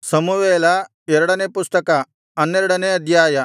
ಸಮುವೇಲ ಎರಡನೇ ಪುಸ್ತಕ ಹನ್ನೆರಡನೇ ಅಧ್ಯಾಯ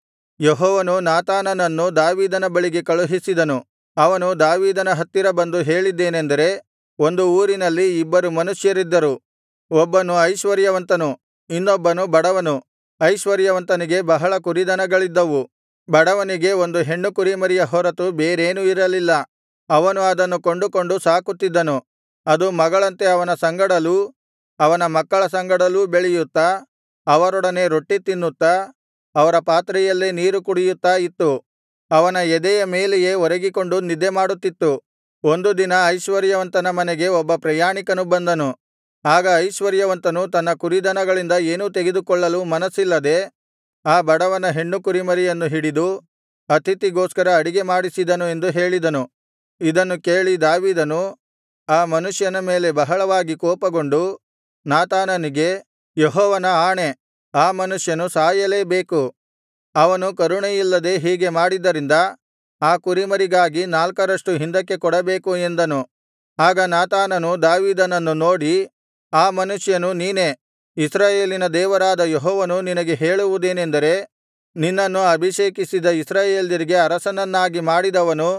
ಯೆಹೋವನು ನಾತಾನನನ್ನು ದಾವೀದನ ಬಳಿಗೆ ಕಳುಹಿಸಿದನು ಅವನು ದಾವೀದನ ಹತ್ತಿರ ಬಂದು ಹೇಳಿದ್ದೇನೆಂದರೆ ಒಂದು ಊರಿನಲ್ಲಿ ಇಬ್ಬರು ಮನುಷ್ಯರಿದ್ದರು ಒಬ್ಬನು ಐಶ್ವರ್ಯವಂತನು ಇನ್ನೊಬ್ಬನು ಬಡವನು ಐಶ್ವರ್ಯವಂತನಿಗೆ ಬಹಳ ಕುರಿದನಗಳಿದ್ದವು ಬಡವನಿಗೆ ಒಂದು ಹೆಣ್ಣು ಕುರಿಮರಿಯ ಹೊರತು ಬೇರೇನೂ ಇರಲಿಲ್ಲ ಅವನು ಅದನ್ನು ಕೊಂಡುಕೊಂಡು ಸಾಕುತ್ತಿದ್ದನು ಅದು ಮಗಳಂತೆ ಅವನ ಸಂಗಡಲೂ ಅವನ ಮಕ್ಕಳ ಸಂಗಡಲೂ ಬೆಳೆಯುತ್ತಾ ಅವರೊಡನೆ ರೊಟ್ಟಿ ತಿನ್ನುತ್ತಾ ಅವರ ಪಾತ್ರೆಯಲ್ಲೇ ನೀರು ಕುಡಿಯುತ್ತಾ ಇತ್ತು ಅವನ ಎದೆಯ ಮೇಲೆಯೇ ಒರಗಿಕೊಂಡು ನಿದ್ದೆಮಾಡುತ್ತಿತ್ತು ಒಂದು ದಿನ ಐಶ್ವರ್ಯವಂತನ ಮನೆಗೆ ಒಬ್ಬ ಪ್ರಯಾಣಿಕನು ಬಂದನು ಆಗ ಐಶ್ವರ್ಯವಂತನು ತನ್ನ ಕುರಿದನಗಳಿಂದ ಏನೂ ತೆಗೆದುಕೊಳ್ಳಲು ಮನಸ್ಸಿಲ್ಲದೆ ಆ ಬಡವನ ಹೆಣ್ಣು ಕುರಿಮರಿಯನ್ನು ಹಿಡಿದು ಅತಿಥಿಗೋಸ್ಕರ ಅಡಿಗೆ ಮಾಡಿಸಿದನು ಎಂದು ಹೇಳಿದನು ಇದನ್ನು ಕೇಳಿ ದಾವೀದನು ಆ ಮನುಷ್ಯನ ಮೇಲೆ ಬಹಳವಾಗಿ ಕೋಪಗೊಂಡು ನಾತಾನನಿಗೆ ಯೆಹೋವನ ಆಣೆ ಆ ಮನುಷ್ಯನು ಸಾಯಲೇಬೇಕು ಅವನು ಕರುಣೆಯಿಲ್ಲದೆ ಹೀಗೆ ಮಾಡಿದ್ದರಿಂದ ಆ ಕುರಿಮರಿಗಾಗಿ ನಾಲ್ಕರಷ್ಟು ಹಿಂದಕ್ಕೆ ಕೊಡಬೇಕು ಎಂದನು ಆಗ ನಾತಾನನು ದಾವೀದನನ್ನು ನೋಡಿ ಆ ಮನುಷ್ಯನು ನೀನೇ ಇಸ್ರಾಯೇಲಿನ ದೇವರಾದ ಯೆಹೋವನು ನಿನಗೆ ಹೇಳುವುದೇನೆಂದರೆ ನಿನ್ನನ್ನು ಅಭಿಷೇಕಿಸಿದ ಇಸ್ರಾಯೇಲ್ಯರಿಗೆ ಅರಸನನ್ನಾಗಿ ಮಾಡಿದವನು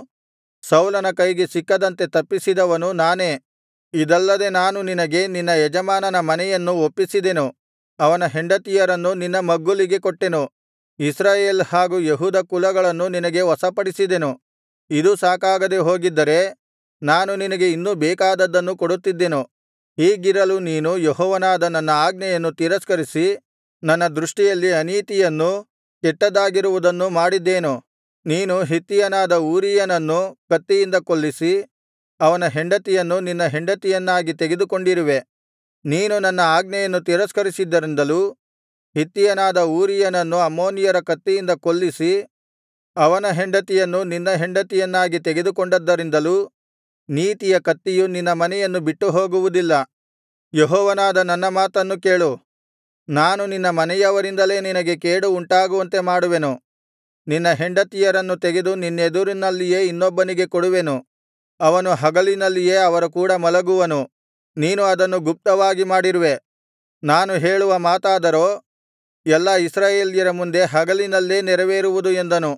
ಸೌಲನ ಕೈಗೆ ಸಿಕ್ಕದಂತೆ ತಪ್ಪಿಸಿದವನು ನಾನೇ ಇದಲ್ಲದೆ ನಾನು ನಿನಗೆ ನಿನ್ನ ಯಜಮಾನನ ಮನೆಯನ್ನು ಒಪ್ಪಿಸಿದೆನು ಅವನ ಹೆಂಡತಿಯರನ್ನು ನಿನ್ನ ಮಗ್ಗುಲಿಗೆ ಕೊಟ್ಟೆನು ಇಸ್ರಾಯೇಲ್ ಹಾಗೂ ಯೆಹೂದ ಕುಲಗಳನ್ನು ನಿನಗೆ ವಶಪಡಿಸಿದೆನು ಇದೂ ಸಾಕಾಗದೆ ಹೋಗಿದ್ದರೆ ನಾನು ನಿನಗೆ ಇನ್ನೂ ಬೇಕಾದದ್ದನ್ನು ಕೊಡುತ್ತಿದ್ದೆನು ಹೀಗಿರಲು ನೀನು ಯೆಹೋವನಾದ ನನ್ನ ಆಜ್ಞೆಯನ್ನು ತಿರಸ್ಕರಿಸಿ ನನ್ನ ದೃಷ್ಟಿಯಲ್ಲಿ ಅನೀತಿಯನ್ನೂ ಕೆಟ್ಟದ್ದಾಗಿರುವುದನ್ನೂ ಮಾಡಿದ್ದೇನು ನೀನು ಹಿತ್ತಿಯನಾದ ಊರೀಯನನ್ನು ಕತ್ತಿಯಿಂದ ಕೊಲ್ಲಿಸಿ ಅವನ ಹೆಂಡತಿಯನ್ನು ನಿನ್ನ ಹೆಂಡತಿಯನ್ನಾಗಿ ತೆಗೆದುಕೊಂಡಿರುವೆ ನೀನು ನನ್ನ ಆಜ್ಞೆಯನ್ನು ತಿರಸ್ಕರಿಸಿದ್ದರಿಂದಲೂ ಹಿತ್ತಿಯನಾದ ಊರೀಯನನ್ನು ಅಮ್ಮೋನಿಯರ ಕತ್ತಿಯಿಂದ ಕೊಲ್ಲಿಸಿ ಅವನ ಹೆಂಡತಿಯನ್ನು ನಿನ್ನ ಹೆಂಡತಿಯನ್ನಾಗಿ ತೆಗೆದುಕೊಂಡದ್ದರಿಂದಲೂ ನೀತಿಯ ಕತ್ತಿಯು ನಿನ್ನ ಮನೆಯನ್ನು ಬಿಟ್ಟು ಹೋಗುವುದಿಲ್ಲ ಯೆಹೋವನಾದ ನನ್ನ ಮಾತನ್ನು ಕೇಳು ನಾನು ನಿನ್ನ ಮನೆಯವರಿಂದಲೇ ನಿನಗೆ ಕೇಡು ಉಂಟಾಗುವಂತೆ ಮಾಡುವೆನು ನಿನ್ನ ಹೆಂಡತಿಯರನ್ನು ತೆಗೆದು ನಿನ್ನೆದುರಿನಲ್ಲಿಯೇ ಇನ್ನೊಬ್ಬನಿಗೆ ಕೊಡುವೆನು ಅವನು ಹಗಲಿನಲ್ಲಿಯೇ ಅವರ ಕೂಡ ಮಲಗುವನು ನೀನು ಅದನ್ನು ಗುಪ್ತವಾಗಿ ಮಾಡಿರುವೆ ನಾನು ಹೇಳುವ ಮಾತಾದರೋ ಎಲ್ಲಾ ಇಸ್ರಾಯೇಲ್ಯರ ಮುಂದೆ ಹಗಲಿನಲ್ಲೇ ನೆರವೇರುವುದು ಎಂದನು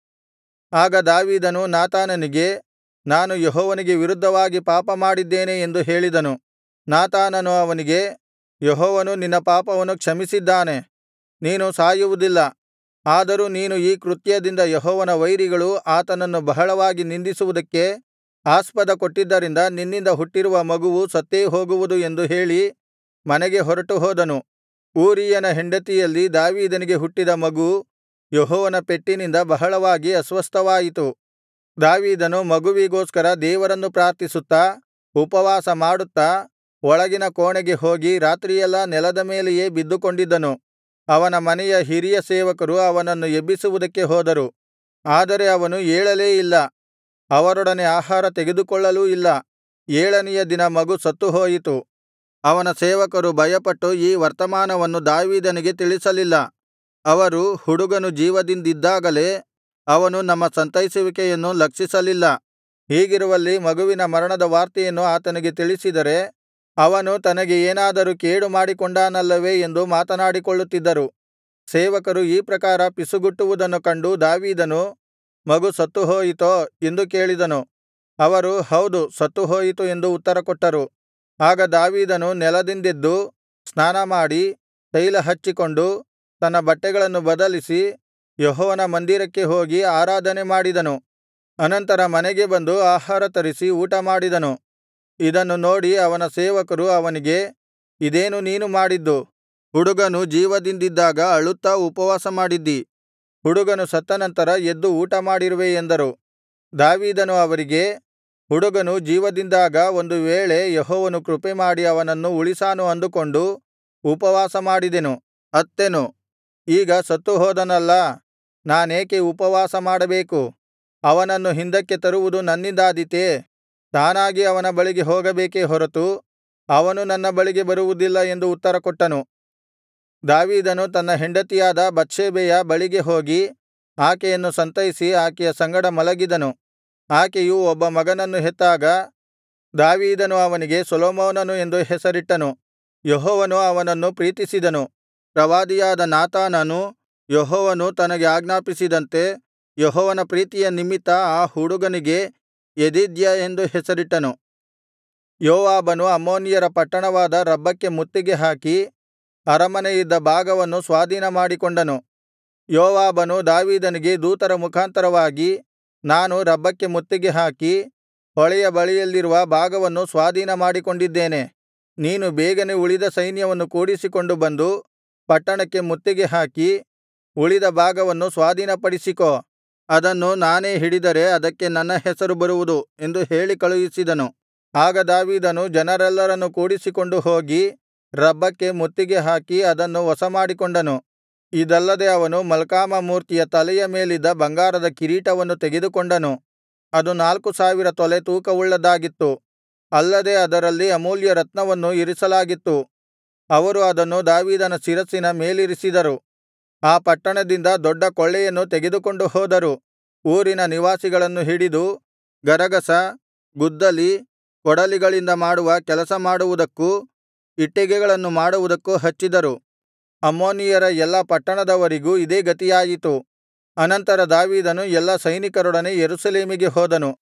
ಆಗ ದಾವೀದನು ನಾತಾನನಿಗೆ ನಾನು ಯೆಹೋವನಿಗೆ ವಿರುದ್ಧವಾಗಿ ಪಾಪಮಾಡಿದ್ದೇನೆ ಎಂದು ಹೇಳಿದನು ನಾತಾನನು ಅವನಿಗೆ ಯೆಹೋವನು ನಿನ್ನ ಪಾಪವನ್ನು ಕ್ಷಮಿಸಿದ್ದಾನೆ ನೀನು ಸಾಯುವುದಿಲ್ಲ ಆದರೂ ನೀನು ಈ ಕೃತ್ಯದಿಂದ ಯೆಹೋವನ ವೈರಿಗಳು ಆತನನ್ನು ಬಹಳವಾಗಿ ನಿಂದಿಸುವುದಕ್ಕೆ ಆಸ್ಪದ ಕೊಟ್ಟಿದ್ದರಿಂದ ನಿನ್ನಿಂದ ಹುಟ್ಟಿರುವ ಮಗುವು ಸತ್ತೇ ಹೋಗುವುದು ಎಂದು ಹೇಳಿ ಮನೆಗೆ ಹೊರಟು ಹೋದನು ಊರೀಯನ ಹೆಂಡತಿಯಲ್ಲಿ ದಾವೀದನಿಗೆ ಹುಟ್ಟಿದ ಮಗು ಯೆಹೋವನ ಪೆಟ್ಟಿನಿಂದ ಬಹಳವಾಗಿ ಅಸ್ವಸ್ಥವಾಯಿತು ದಾವೀದನು ಮಗುವಿಗೋಸ್ಕರ ದೇವರನ್ನು ಪ್ರಾರ್ಥಿಸುತ್ತಾ ಉಪವಾಸ ಮಾಡುತ್ತಾ ಒಳಗಿನ ಕೋಣೆಗೆ ಹೋಗಿ ರಾತ್ರಿಯೆಲ್ಲಾ ನೆಲದ ಮೇಲೆಯೇ ಬಿದ್ದುಕೊಂಡಿದ್ದನು ಅವನ ಮನೆಯ ಹಿರಿಯ ಸೇವಕರು ಅವನನ್ನು ಎಬ್ಬಿಸುವುದಕ್ಕೆ ಹೋದರು ಆದರೆ ಅವನು ಏಳಲೇ ಇಲ್ಲ ಅವರೊಡನೆ ಆಹಾರ ತೆಗೆದುಕೊಳ್ಳಲೂ ಇಲ್ಲ ಏಳನೆಯ ದಿನ ಮಗು ಸತ್ತುಹೋಯಿತು ಅವನ ಸೇವಕರು ಭಯಪಟ್ಟು ಈ ವರ್ತಮಾನವನ್ನು ದಾವೀದನಿಗೆ ತಿಳಿಸಲಿಲ್ಲ ಅವರು ಹುಡುಗನು ಜೀವದಿಂದಿದ್ದಾಗಲೇ ಅವನು ನಮ್ಮ ಸಂತೈಸುವಿಕೆಯನ್ನು ಲಕ್ಷಿಸಲಿಲ್ಲ ಹೀಗಿರುವಲ್ಲಿ ಮಗುವಿನ ಮರಣದ ವಾರ್ತೆಯನ್ನು ಆತನಿಗೆ ತಿಳಿಸಿದರೆ ಅವನು ತನಗೆ ಏನಾದರೂ ಕೇಡು ಮಾಡಿಕೊಂಡಾನಲ್ಲವೇ ಎಂದು ಮಾತನಾಡಿಕೊಳ್ಳುತ್ತಿದ್ದರು ಸೇವಕರು ಈ ಪ್ರಕಾರ ಪಿಸುಗುಟ್ಟುವುದನ್ನು ಕಂಡು ದಾವೀದನು ಮಗು ಸತ್ತುಹೋಯಿತೋ ಎಂದು ಕೇಳಿದನು ಅವರು ಹೌದು ಸತ್ತುಹೋಯಿತು ಎಂದು ಉತ್ತರಕೊಟ್ಟರು ಆಗ ದಾವೀದನು ನೆಲದಿಂದೆದ್ದು ಸ್ನಾನಮಾಡಿ ತೈಲ ಹಚ್ಚಿಕೊಂಡು ತನ್ನ ಬಟ್ಟೆಗಳನ್ನು ಬದಲಿಸಿ ಯೆಹೋವನ ಮಂದಿರಕ್ಕೆ ಹೋಗಿ ಆರಾಧನೆ ಮಾಡಿದನು ಅನಂತರ ಮನೆಗೆ ಬಂದು ಆಹಾರ ತರಿಸಿ ಊಟಮಾಡಿದನು ಇದನ್ನು ನೋಡಿ ಅವನ ಸೇವಕರು ಅವನಿಗೆ ಇದೇನು ನೀನು ಮಾಡಿದ್ದು ಹುಡುಗನು ಜೀವದಿಂದಿದ್ದಾಗ ಅಳುತ್ತಾ ಉಪವಾಸ ಮಾಡಿದ್ದಿ ಹುಡುಗನು ಸತ್ತ ನಂತರ ಎದ್ದು ಊಟಮಾಡಿರುವೆ ಎಂದರು ದಾವೀದನು ಅವರಿಗೆ ಹುಡುಗನು ಜೀವದಿಂದಾಗ ಒಂದು ವೇಳೆ ಯೆಹೋವನು ಕೃಪೆಮಾಡಿ ಅವನನ್ನು ಉಳಿಸಾನು ಅಂದುಕೊಂಡು ಉಪವಾಸ ಮಾಡಿದೆನು ಅತ್ತೆನು ಈಗ ಸತ್ತುಹೋದನಲ್ಲಾ ನಾನೇಕೆ ಉಪವಾಸ ಮಾಡಬೇಕು ಅವನನ್ನು ಹಿಂದಕ್ಕೆ ತರುವುದು ನನ್ನಿಂದಾದೀತೇ ತಾನಾಗಿ ಅವನ ಬಳಿಗೆ ಹೋಗಬೇಕೇ ಹೊರತು ಅವನು ನನ್ನ ಬಳಿಗೆ ಬರುವುದಿಲ್ಲ ಎಂದು ಉತ್ತರಕೊಟ್ಟನು ದಾವೀದನು ತನ್ನ ಹೆಂಡತಿಯಾದ ಬತ್ಷೆಬೆಯ ಬಳಿಗೆ ಹೋಗಿ ಆಕೆಯನ್ನು ಸಂತೈಸಿ ಆಕೆಯ ಸಂಗಡ ಮಲಗಿದನು ಆಕೆಯು ಒಬ್ಬ ಮಗನನ್ನು ಹೆತ್ತಾಗ ದಾವೀದನು ಅವನಿಗೆ ಸೊಲೊಮೋನನು ಎಂದು ಹೆಸರಿಟ್ಟನು ಯೆಹೋವನು ಅವನನ್ನು ಪ್ರೀತಿಸಿದನು ಪ್ರವಾದಿಯಾದ ನಾತಾನನು ಯೆಹೋವನು ತನಗೆ ಆಜ್ಞಾಪಿಸಿದಂತೆ ಯೆಹೋವನ ಪ್ರೀತಿಯ ನಿಮಿತ್ತ ಆ ಹುಡುಗನಿಗೆ ಯೆದೀದ್ಯ ಎಂದು ಹೆಸರಿಟ್ಟನು ಯೋವಾಬನು ಅಮ್ಮೋನಿಯರ ಪಟ್ಟಣವಾದ ರಬ್ಬಕ್ಕೆ ಮುತ್ತಿಗೆ ಹಾಕಿ ಅರಮನೆಯಿದ್ದ ಭಾಗವನ್ನು ಸ್ವಾಧೀನಮಾಡಿಕೊಂಡನು ಯೋವಾಬನು ದಾವೀದನಿಗೆ ದೂತರ ಮುಖಾಂತರವಾಗಿ ನಾನು ರಬ್ಬಕ್ಕೆ ಮುತ್ತಿಗೆ ಹಾಕಿ ಹೊಳೆಯ ಬಳಿಯಲ್ಲಿರುವ ಭಾಗವನ್ನು ಸ್ವಾಧೀನಮಾಡಿಕೊಂಡಿದ್ದೇನೆ ನೀನು ಬೇಗನೆ ಉಳಿದ ಸೈನ್ಯವನ್ನು ಕೂಡಿಸಿಕೊಂಡು ಬಂದು ಪಟ್ಟಣಕ್ಕೆ ಮುತ್ತಿಗೆ ಹಾಕಿ ಉಳಿದ ಭಾಗವನ್ನು ಸ್ವಾಧೀನಪಡಿಸಿಕೋ ಅದನ್ನು ನಾನೇ ಹಿಡಿದರೆ ಅದಕ್ಕೆ ನನ್ನ ಹೆಸರು ಬರುವುದು ಎಂದು ಹೇಳಿ ಕಳುಹಿಸಿದನು ಆಗ ದಾವೀದನು ಜನರೆಲ್ಲರನ್ನು ಕೂಡಿಸಿಕೊಂಡು ಹೋಗಿ ರಬ್ಬಕ್ಕೆ ಮುತ್ತಿಗೆ ಹಾಕಿ ಅದನ್ನು ವಶಮಾಡಿಕೊಂಡನು ಇದಲ್ಲದೆ ಅವನು ಮಲ್ಕಾಮ ಮೂರ್ತಿಯ ತಲೆಯ ಮೇಲಿದ್ದ ಬಂಗಾರದ ಕಿರೀಟವನ್ನು ತೆಗೆದುಕೊಂಡನು ಅದು ನಾಲ್ಕು ಸಾವಿರ ತೊಲೆ ತೂಕವುಳ್ಳದ್ದಾಗಿತ್ತು ಅಲ್ಲದೆ ಅದರಲ್ಲಿ ಅಮೂಲ್ಯ ರತ್ನವನ್ನು ಇರಿಸಲಾಗಿತ್ತು ಅವರು ಅದನ್ನು ದಾವೀದನ ಶಿರಸ್ಸಿನ ಮೇಲಿರಿಸಿದರು ಆ ಪಟ್ಟಣದಿಂದ ದೊಡ್ಡ ಕೊಳ್ಳೆಯನ್ನು ತೆಗೆದುಕೊಂಡು ಹೋದರು ಊರಿನ ನಿವಾಸಿಗಳನ್ನು ಹಿಡಿದು ಗರಗಸ ಗುದ್ದಲಿ ಕೊಡಲಿಗಳಿಂದ ಮಾಡುವ ಕೆಲಸ ಮಾಡುವುದಕ್ಕೂ ಇಟ್ಟಿಗೆಗಳನ್ನು ಮಾಡುವುದಕ್ಕೂ ಹಚ್ಚಿದರು ಅಮ್ಮೋನಿಯರ ಎಲ್ಲಾ ಪಟ್ಟಣದವರಿಗೂ ಇದೇ ಗತಿಯಾಯಿತು ಅನಂತರ ದಾವೀದನು ಎಲ್ಲಾ ಸೈನಿಕರೊಡನೆ ಯೆರೂಸಲೇಮಿಗೆ ಹೋದನು